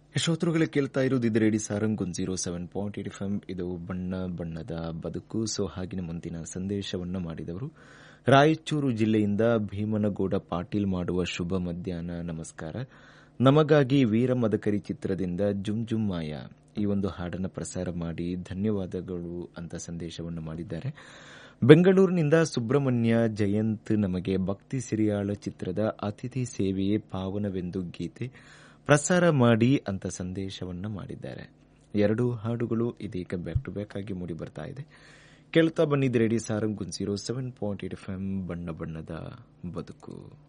ಶ್ರೋತೃಗಳೇ ಕೇಳ್ತಾ ಇರೋದು ಇದು ರೇಡಿ ಸಾರಂಗ್ ಒಂದು zero seven point eight F M ಇದು ಬಣ್ಣ ಬಣ್ಣದ ಬದುಕು ಸೊ ಹಾಗಿನ ಮುಂದಿನ ಸಂದೇಶವನ್ನು ಮಾಡಿದವರು ರಾಯಚೂರು ಜಿಲ್ಲೆಯಿಂದ ಭೀಮನಗೌಡ ಪಾಟೀಲ್ ಮಾಡುವ ಶುಭ ಮಧ್ಯಾಹ್ನ ನಮಸ್ಕಾರ ನಮಗಾಗಿ ವೀರ ಮದಕರಿ ಚಿತ್ರದಿಂದ ಜುಮ್ ಜುಮ್ ಮಾಯ ಈ ಒಂದು ಹಾಡನ್ನು ಪ್ರಸಾರ ಮಾಡಿ ಧನ್ಯವಾದಗಳು ಅಂತ ಸಂದೇಶವನ್ನು ಮಾಡಿದ್ದಾರೆ ಬೆಂಗಳೂರಿನಿಂದ ಸುಬ್ರಹ್ಮಣ್ಯ ಜಯಂತ್ ನಮಗೆ ಭಕ್ತಿ ಸಿರಿಯಾಳ ಚಿತ್ರದ ಅತಿಥಿ ಸೇವೆಯೇ ಪಾವನವೆಂದು ಗೀತೆ ಪ್ರಸಾರ ಮಾಡಿ ಅಂತ ಸಂದೇಶವನ್ನ ಮಾಡಿದ್ದಾರೆ ಎರಡು ಹಾಡುಗಳು ಇದೀಗ ಬ್ಯಾಕ್ ಟು ಬ್ಯಾಕ್ ಆಗಿ ಮೂಡಿ ಬರ್ತಾ ಇದೆ ಕೇಳ್ತಾ ಬನ್ನಿದ್ದು radio Sarang zero seven point eight F M ಬಣ್ಣ ಬಣ್ಣದ ಬದುಕು